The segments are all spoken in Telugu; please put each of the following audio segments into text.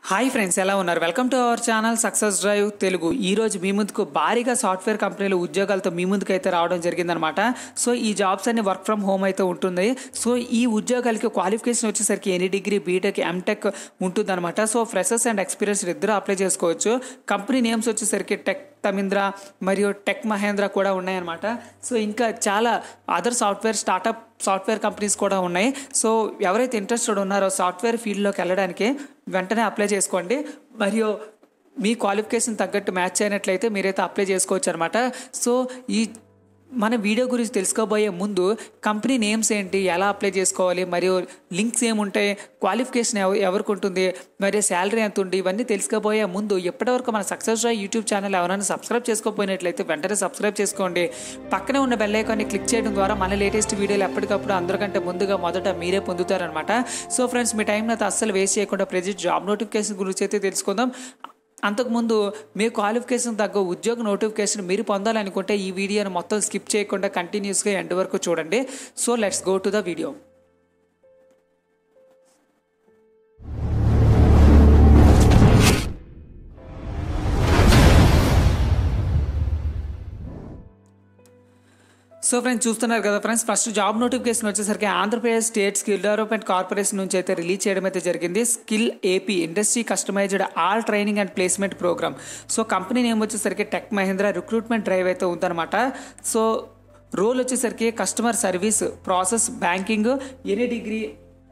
హాయ్ ఫ్రెండ్స్ ఎలా ఉన్నారు welcome to our channel success drive Telugu ఈ రోజు మీ ముందుకు భారీగా సాఫ్ట్వేర్ కంపెనీలు ఉద్యోగాలతో మీ ముందుకు అయితే రావడం జరిగిందనమాట సో ఈ జాబ్స్ అన్ని వర్క్ ఫ్రమ్ హోమ్ అయితే ఉంటుంది సో ఈ ఉద్యోగాలకి క్వాలిఫికేషన్ వచ్చేసరికి ఎనీ డిగ్రీ బీటెక్ ఎంటెక్ ఉంటుందన్నమాట సో ఫ్రెషర్స్ అండ్ ఎక్స్పీరియన్స్ ఇద్దరు అప్లై చేసుకోవచ్చు కంపెనీ నేమ్స్ వచ్చేసరికి టెక్ తమింద్ర మరియు టెక్ మహేంద్ర కూడా ఉన్నాయన్నమాట సో ఇంకా చాలా other software startup software companies కూడా ఉన్నాయి సో ఎవరైతే ఇంట్రెస్టెడ్ ఉన్నారో సాఫ్ట్వేర్ ఫీల్డ్లోకి వెళ్ళడానికి వెంటనే అప్లై చేసుకోండి మరియు మీ క్వాలిఫికేషన్ తగ్గట్టు మ్యాచ్ అయినట్లయితే మీరైతే అప్లై చేసుకోవచ్చు అనమాట సో ఈ మన వీడియో గురించి తెలుసుకోబోయే ముందు కంపెనీ నేమ్స్ ఏంటి ఎలా అప్లై చేసుకోవాలి మరియు లింక్స్ ఏముంటాయి క్వాలిఫికేషన్ ఎవ ఎవరికి ఉంటుంది మరియు శాలరీ ఎంత ఉంది ఇవన్నీ తెలుసుకోబోయే ముందు ఎప్పటివరకు మన సక్సెస్ డ్రైవ్ యూట్యూబ్ ఛానల్ ఎవరైనా సబ్స్క్రైబ్ చేసుకోకపోయినట్లయితే వెంటనే సబ్స్క్రైబ్ చేసుకోండి పక్కనే ఉన్న బెల్ ఐకాన్ని క్లిక్ చేయడం ద్వారా మన లేటెస్ట్ వీడియోలు ఎప్పటికప్పుడు అందరికంటే ముందుగా మొదట మీరే పొందుతారనమాట సో ఫ్రెండ్స్ మీ టైం అయితే అస్సలు వేస్ట్ చేయకుండా ప్రజెంట్ జాబ్ నోటిఫికేషన్ గురించి అయితే తెలుసుకుందాం అంతకుముందు మీ క్వాలిఫికేషన్ తగ్గ ఉద్యోగ నోటిఫికేషన్ మీరు పొందాలనుకుంటే ఈ వీడియోని మొత్తం స్కిప్ చేయకుండా కంటిన్యూస్గా ఎండ్ వరకు చూడండి so let's go to the video so friends చూస్తున్నారు కదా ఫ్రెండ్స్ ఫస్ట్ జాబ్ నోటిఫికేషన్ వచ్చేసరికి Andhra Pradesh state skill development corporation నుంచి అయితే రిలీజ్ చేయడం అయితే జరిగింది skill AP industry customised all training and placement programme so company name వచ్చేసరికి టెక్ మహేంద్ర రిక్రూట్మెంట్ డ్రైవ్ అయితే ఉందన్నమాట సో రోల్ వచ్చేసరికి customer service process banking any degree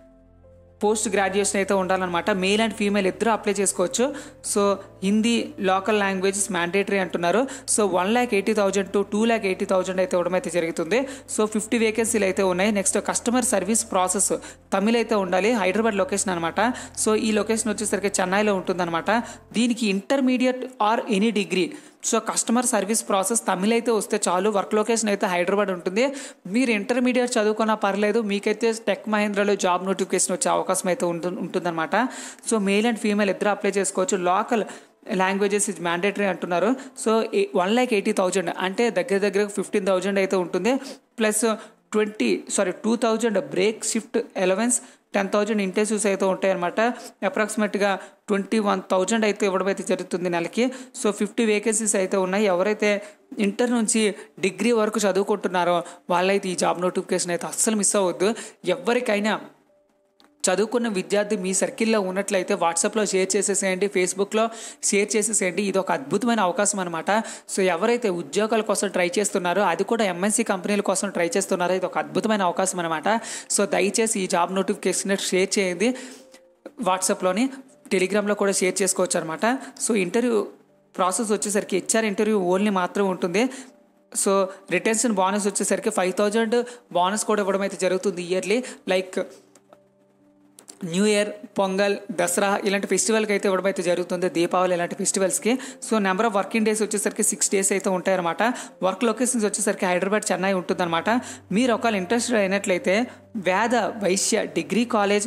post graduation అయితే ఉండాలన్నమాట మేల్ అండ్ ఫీమేల్ ఇద్దరు అప్లై చేసుకోవచ్చు so Hindi local languages mandatory అంటున్నారు so one lakh eighty thousand to two lakh eighty thousand అయితే ఇవ్వడం అయితే జరుగుతుంది సో ఫిఫ్టీ వేకెన్సీలు అయితే ఉన్నాయి next customer service process Tamil అయితే ఉండాలి హైదరాబాద్ లొకేషన్ అనమాట సో ఈ లొకేషన్ వచ్చేసరికి చెన్నైలో ఉంటుందన్నమాట దీనికి intermediate or any degree so customer service process Tamil అయితే వస్తే చాలు వర్క్ లొకేషన్ అయితే హైదరాబాద్ ఉంటుంది మీరు ఇంటర్మీడియట్ చదువుకున్నా పర్లేదు మీకైతే టెక్ మహేంద్రలో జాబ్ నోటిఫికేషన్ వచ్చే అవకాశం అయితే ఉంటు ఉంటుందన్నమాట సో మేల్ అండ్ ఫీమేల్ ఇద్దరు అప్లై చేసుకోవచ్చు లోకల్ లాంగ్వేజెస్ ఇస్ మ్యాండేటరీ అంటున్నారు so one lakh eighty thousand అంటే దగ్గర దగ్గర ఫిఫ్టీన్ థౌజండ్ అయితే ఉంటుంది plus twenty sorry two thousand break shift allowance ten thousand interviews అయితే ఉంటాయన్నమాట అప్రాక్సిమేట్గా ట్వంటీ వన్ థౌజండ్ అయితే ఇవ్వడం అయితే జరుగుతుంది నెలకి సో ఫిఫ్టీ వేకెన్సీస్ అయితే ఉన్నాయి ఎవరైతే ఇంటర్ నుంచి డిగ్రీ వరకు చదువుకుంటున్నారో వాళ్ళైతే ఈ జాబ్ నోటిఫికేషన్ అయితే అస్సలు మిస్ అవ్వద్దు ఎవరికైనా చదువుకున్న విద్యార్థి మీ సర్కిల్లో ఉన్నట్లయితే వాట్సాప్లో షేర్ చేసేసేయండి ఫేస్బుక్లో షేర్ చేసేసేయండి ఇది ఒక అద్భుతమైన అవకాశం అనమాట సో ఎవరైతే ఉద్యోగాల కోసం ట్రై చేస్తున్నారో అది కూడా ఎంఎన్సీ కంపెనీల కోసం ట్రై చేస్తున్నారో ఇది ఒక అద్భుతమైన అవకాశం అనమాట సో దయచేసి ఈ జాబ్ నోటిఫికేషన్ షేర్ చేయండి వాట్సాప్లోని టెలిగ్రామ్లో కూడా షేర్ చేసుకోవచ్చు అనమాట సో ఇంటర్వ్యూ ప్రాసెస్ వచ్చేసరికి హెచ్ఆర్ ఇంటర్వ్యూ ఓన్లీ మాత్రమే ఉంటుంది సో రిటెన్షన్ బోనస్ వచ్చేసరికి ఫైవ్ థౌజండ్ బోనస్ కూడా ఇవ్వడం అయితే జరుగుతుంది yearly like new year Pongal Dasara ఇలాంటి ఫెస్టివల్కి అయితే ఇవ్వడం అయితే జరుగుతుంది దీపావళి ఇలాంటి ఫెస్టివల్స్కి so number of working days వచ్చేసరికి సిక్స్ డేస్ అయితే ఉంటాయన్నమాట వర్క్ లొకేషన్స్ వచ్చేసరికి హైదరాబాద్ చెన్నై ఉంటుందన్నమాట మీరు ఒకవేళ ఇంట్రెస్టెడ్ అయినట్లయితే వేద వైశ్య డిగ్రీ కాలేజ్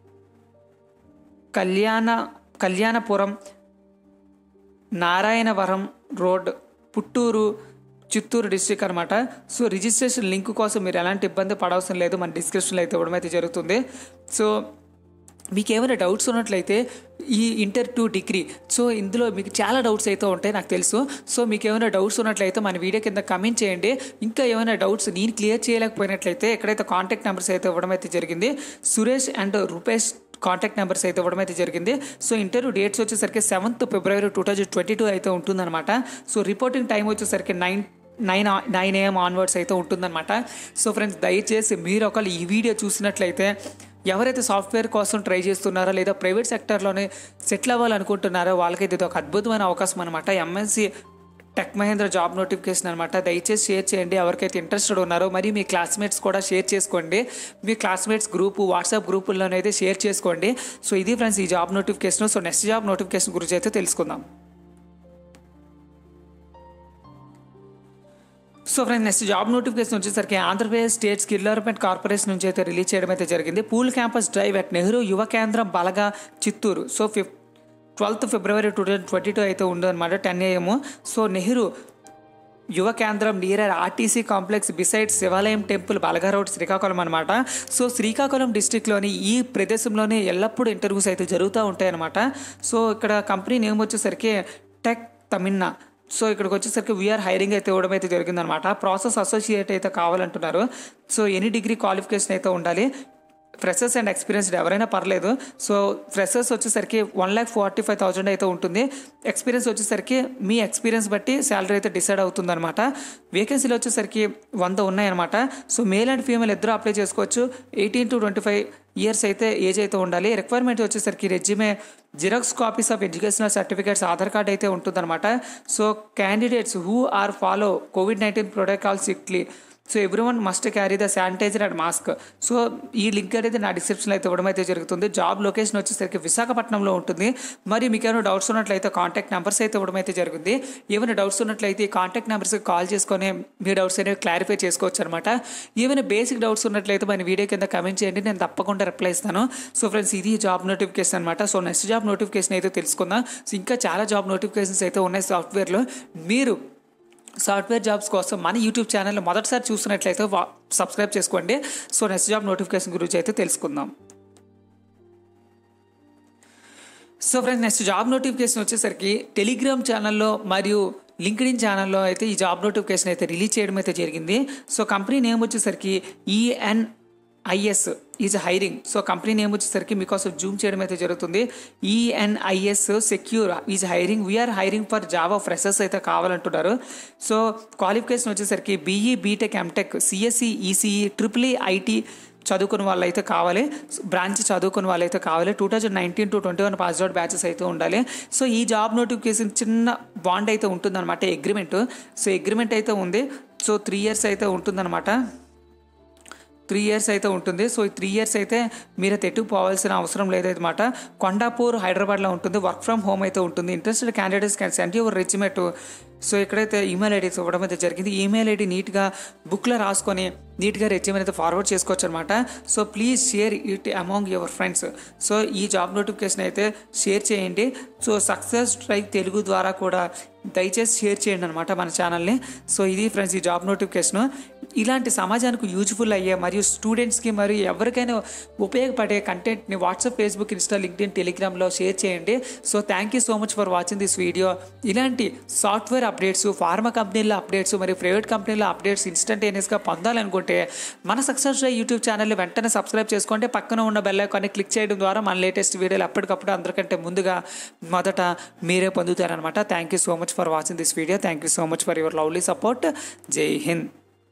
కళ్యాణ కళ్యాణపురం నారాయణవరం రోడ్ పుట్టూరు చిత్తూరు డిస్టిక్ అనమాట సో రిజిస్ట్రేషన్ లింక్ కోసం మీరు ఎలాంటి ఇబ్బంది పడవసరం లేదు మన డిస్క్రిప్షన్లో అయితే ఇవ్వడం అయితే జరుగుతుంది సో మీకు ఏమైనా డౌట్స్ ఉన్నట్లయితే ఈ ఇంటర్ టు డిగ్రీ సో ఇందులో మీకు చాలా డౌట్స్ అయితే ఉంటాయి నాకు తెలుసు సో మీకు ఏమైనా డౌట్స్ ఉన్నట్లయితే మన వీడియో కింద కమెంట్ చేయండి ఇంకా ఏమైనా డౌట్స్ నేను క్లియర్ చేయలేకపోయినట్లయితే ఎక్కడైతే కాంటాక్ట్ నెంబర్స్ అయితే ఇవ్వడం అయితే జరిగింది Suresh and Rupesh contact numbers అయితే ఇవ్వడం అయితే జరిగింది సో ఇంటర్వ్యూ డేట్స్ వచ్చేసరికి seventh February two thousand twenty two అయితే ఉంటుందన్నమాట సో రిపోర్టింగ్ టైం వచ్చేసరికి nine nine nine AM onwards అయితే ఉంటుందన్నమాట సో ఫ్రెండ్స్ దయచేసి మీరు ఒకవేళ ఈ వీడియో చూసినట్లయితే ఎవరైతే సాఫ్ట్వేర్ కోసం ట్రై చేస్తున్నారో లేదా ప్రైవేట్ సెక్టర్లోనే సెటిల్ అవ్వాలనుకుంటున్నారో వాళ్ళకైతే ఇది ఒక అద్భుతమైన అవకాశం అనమాట MNC tech Mahindra job notification అనమాట దయచేసి షేర్ చేయండి ఎవరికైతే ఇంట్రెస్టెడ్ ఉన్నారో మరి మీ క్లాస్మేట్స్ కూడా షేర్ చేసుకోండి మీ క్లాస్మేట్స్ గ్రూప్ వాట్సాప్ గ్రూపుల్లోనైతే షేర్ చేసుకోండి సో ఇది ఫ్రెండ్స్ ఈ job notification so next job notification గురించి అయితే తెలుసుకుందాం so friends next job notification వచ్చేసరికి Andhra Pradesh state skill development corporation నుంచి అయితే రిలీజ్ చేయడం అయితే జరిగింది pool campus drive at Nehru Yuva Kendra Balaga Chittoor so ఫిఫ్ twelfth February two thousand twenty two అయితే ఉందన్నమాట ten AM so Nehru Yuva Kendra near RTC complex beside శివాలయం టెంపుల్ బలగా రోడ్ శ్రీకాకుళం అనమాట సో శ్రీకాకుళం డిస్టిక్లోని ఈ ప్రదేశంలోనే ఎల్లప్పుడూ ఇంటర్వ్యూస్ అయితే జరుగుతూ ఉంటాయన్నమాట సో ఇక్కడ కంపెనీ నేమ్ వచ్చేసరికి టెక్ తమిళనా సో ఇక్కడికి వచ్చేసరికి వీఆర్ హైరింగ్ అయితే ఇవ్వడం అయితే జరిగిందనమాట ప్రాసెస్ అసోసియేట్ అయితే కావాలంటున్నారు సో ఎనీ డిగ్రీ క్వాలిఫికేషన్ అయితే ఉండాలి ఫ్రెషర్స్ అండ్ ఎక్స్పీరియన్స్డ్ ఎవరైనా పర్లేదు సో ఫ్రెషర్స్ వచ్చేసరికి one lakh forty five thousand అయితే ఉంటుంది ఎక్స్పీరియన్స్ వచ్చేసరికి మీ ఎక్స్పీరియన్స్ బట్టి శాలరీ అయితే డిసైడ్ అవుతుందన్నమాట వేకెన్సీలు వచ్చేసరికి వంద ఉన్నాయన్నమాట సో మేల్ అండ్ ఫీమేల్ ఇద్దరు అప్లై చేసుకోవచ్చు eighteen to twenty five years అయితే ఏజ్ అయితే ఉండాలి రిక్వైర్మెంట్ వచ్చేసరికి resume xerox copies of educational certificates Aadhaar card అయితే ఉంటుందన్నమాట so candidates who are follow covid nineteen protocol strictly so every one must carry the sanitiser and mask so ఈ లింక్ అనేది నా డిస్క్రిప్షన్లో అయితే ఇవ్వడం అయితే జరుగుతుంది జాబ్ లొకేషన్ వచ్చేసరికి విశాఖపట్నంలో ఉంటుంది మరి మీకు ఏమైనా డౌట్స్ ఉన్నట్లయితే కాంటాక్ట్ నెంబర్స్ అయితే ఇవ్వడం అయితే జరుగుతుంది ఏమైనా డౌట్స్ ఉన్నట్లయితే ఈ కాంటాక్ట్ నెంబర్స్కి కాల్ చేసుకొని మీ డౌట్స్ అనేవి క్లారిఫై చేసుకోవచ్చు అనమాట ఏమైనా బేసిక్ డౌట్స్ ఉన్నట్లయితే మన వీడియో కింద కమెంట్ చేయండి నేను తప్పకుండా రిప్లై ఇస్తాను సో ఫ్రెండ్స్ ఇది జాబ్ నోటిఫికేషన్ అనమాట సో నెక్స్ట్ జాబ్ నోటిఫికేషన్ అయితే తెలుసుకుందాం సో ఇంకా చాలా జాబ్ నోటిఫికేషన్స్ అయితే ఉన్నాయి సాఫ్ట్వేర్లో మీరు సాఫ్ట్వేర్ జాబ్స్ కోసం మన యూట్యూబ్ ఛానల్ మొదటిసారి చూస్తున్నట్లయితే వా- సబ్స్క్రైబ్ చేసుకోండి సో నెక్స్ట్ జాబ్ నోటిఫికేషన్ గురించి అయితే తెలుసుకుందాం so friends next job notification వచ్చేసరికి టెలిగ్రామ్ ఛానల్లో మరియు లింక్డ్ఇన్ ఛానల్లో అయితే ఈ జాబ్ నోటిఫికేషన్ అయితే రిలీజ్ చేయడం అయితే జరిగింది సో కంపెనీ నేమ్ వచ్చేసరికి EN IS is hiring so company name వచ్చేసరికి మీకోసం జూమ్ చేయడం అయితే జరుగుతుంది ENIS secure is hiring we are hiring for Java freshers అయితే కావాలంటున్నారు సో క్వాలిఫికేషన్ వచ్చేసరికి BE BTech MTech CSC ECE triple IT చదువుకున్న వాళ్ళు అయితే కావాలి బ్రాంచ్ చదువుకున్న వాళ్ళు అయితే కావాలి two thousand nineteen to twenty one pass out batches అయితే ఉండాలి సో ఈ జాబ్ నోటిఫికేషన్ చిన్న బాండ్ అయితే ఉంటుందన్నమాట అగ్రిమెంట్ సో అగ్రిమెంట్ అయితే ఉంది సో త్రీ ఇయర్స్ అయితే ఉంటుందన్నమాట త్రీ ఇయర్స్ అయితే ఉంటుంది సో ఈ త్రీ ఇయర్స్ అయితే మీరు అయితే ఎటు పోవాల్సిన అవసరం లేదన్నమాట కొండాపూర్ హైదరాబాద్లో ఉంటుంది వర్క్ ఫ్రమ్ హోమ్ అయితే ఉంటుంది interested candidates can send your resume so ఇక్కడైతే ఈమెయిల్ ఐడీస్ ఇవ్వడం అయితే జరిగింది ఈమెయిల్ ఐడి నీట్గా బుక్లో రాసుకొని నీట్గా రెజ్యూమ్ అయితే ఫార్వర్డ్ చేసుకోవచ్చు అనమాట so please share it among your friends so ఈ జాబ్ నోటిఫికేషన్ అయితే షేర్ చేయండి సో సక్సెస్ ట్రైక్ తెలుగు ద్వారా కూడా దయచేసి షేర్ చేయండి అనమాట మన ఛానల్ని సో ఇది ఫ్రెండ్స్ ఈ జాబ్ నోటిఫికేషన్ ఇలాంటి సమాజానికి యూజ్ఫుల్ అయ్యే మరియు స్టూడెంట్స్కి మరియు ఎవరికైనా ఉపయోగపడే కంటెంట్ని వాట్సాప్ ఫేస్బుక్ ఇన్స్టా లింక్డ్ఇన్ టెలిగ్రామ్లో షేర్ చేయండి so thank you so much for watching this video ఇలాంటి సాఫ్ట్వేర్ అప్డేట్స్ ఫార్మా కంపెనీల అప్డేట్స్ మరియు ప్రైవేట్ కంపెనీల అప్డేట్స్ ఇన్స్టంటేనియస్గా పొందాలనుకుంటే మన సక్సెస్ డ్రై యూట్యూబ్ ఛానల్ని వెంటనే సబ్స్క్రైబ్ చేసుకోండి పక్కన ఉన్న బెల్ ఐకాన్ని క్లిక్ చేయడం ద్వారా మన లేటెస్ట్ వీడియోలు ఎప్పటికప్పుడు అందరికంటే ముందుగా మొదట మీరే పొందుతారనమాట thank you so much for watching this video thank you so much for your lovely support Jai Hind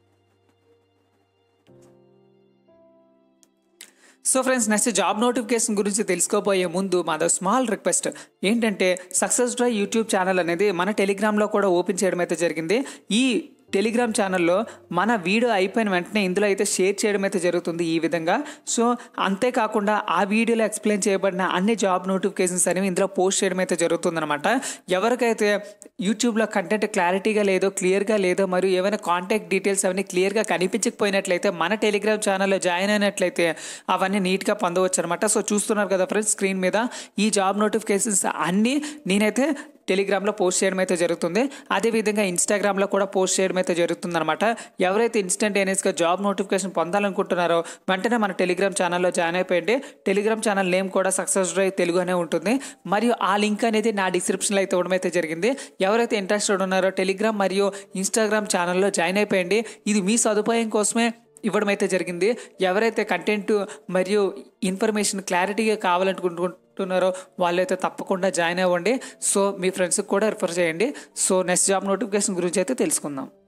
so friends next job notification గురించి తెలుసుకోబోయే ముందు మాది స్మాల్ రిక్వెస్ట్ ఏంటంటే సక్సెస్ డ్రై యూట్యూబ్ ఛానల్ అనేది మన టెలిగ్రామ్లో కూడా ఓపెన్ చేయడం అయితే జరిగింది ఈ టెలిగ్రామ్ ఛానల్లో మన వీడియో అయిపోయిన వెంటనే ఇందులో అయితే షేర్ చేయడం అయితే జరుగుతుంది ఈ విధంగా సో అంతేకాకుండా ఆ వీడియోలో ఎక్స్ప్లెయిన్ చేయబడిన అన్ని జాబ్ నోటిఫికేషన్స్ అనేవి ఇందులో పోస్ట్ చేయడం అయితే జరుగుతుందన్నమాట ఎవరికైతే యూట్యూబ్లో కంటెంట్ క్లారిటీగా లేదో క్లియర్గా లేదో మరియు ఏమైనా కాంటాక్ట్ డీటెయిల్స్ అవన్నీ క్లియర్గా కనిపించకపోయినట్లయితే మన టెలిగ్రామ్ ఛానల్లో జాయిన్ అయినట్లయితే అవన్నీ నీట్గా పొందవచ్చు అనమాట సో చూస్తున్నారు కదా ఫ్రెండ్స్ స్క్రీన్ మీద ఈ జాబ్ నోటిఫికేషన్స్ అన్నీ నేనైతే టెలిగ్రామ్లో పోస్ట్ చేయడం అయితే జరుగుతుంది అదేవిధంగా ఇన్స్టాగ్రామ్లో కూడా పోస్ట్ చేయడం అయితే జరుగుతుంది అనమాట ఎవరైతే ఇన్స్టంటేనియస్గా జాబ్ నోటిఫికేషన్ పొందాలనుకుంటున్నారో వెంటనే మన టెలిగ్రామ్ ఛానల్లో జాయిన్ అయిపోయింది టెలిగ్రామ్ ఛానల్ నేమ్ కూడా సక్సెస్ డ్రైవ్ తెలుగు అనే ఉంటుంది మరియు ఆ లింక్ అనేది నా డిస్క్రిప్షన్లో అయితే ఇవ్వడం అయితే జరిగింది ఎవరైతే ఇంట్రెస్టెడ్ ఉన్నారో టెలిగ్రామ్ మరియు ఇన్స్టాగ్రామ్ ఛానల్లో జాయిన్ అయిపోయింది ఇది మీ సదుపాయం కోసమే ఇవ్వడం అయితే జరిగింది ఎవరైతే కంటెంట్ మరియు ఇన్ఫర్మేషన్ క్లారిటీగా కావాలనుకుంటున్నారో వాళ్ళైతే తప్పకుండా జాయిన్ అవ్వండి సో మీ ఫ్రెండ్స్కి కూడా రిఫర్ చేయండి సో నెక్స్ట్ జాబ్ నోటిఫికేషన్ గురించి అయితే తెలుసుకుందాం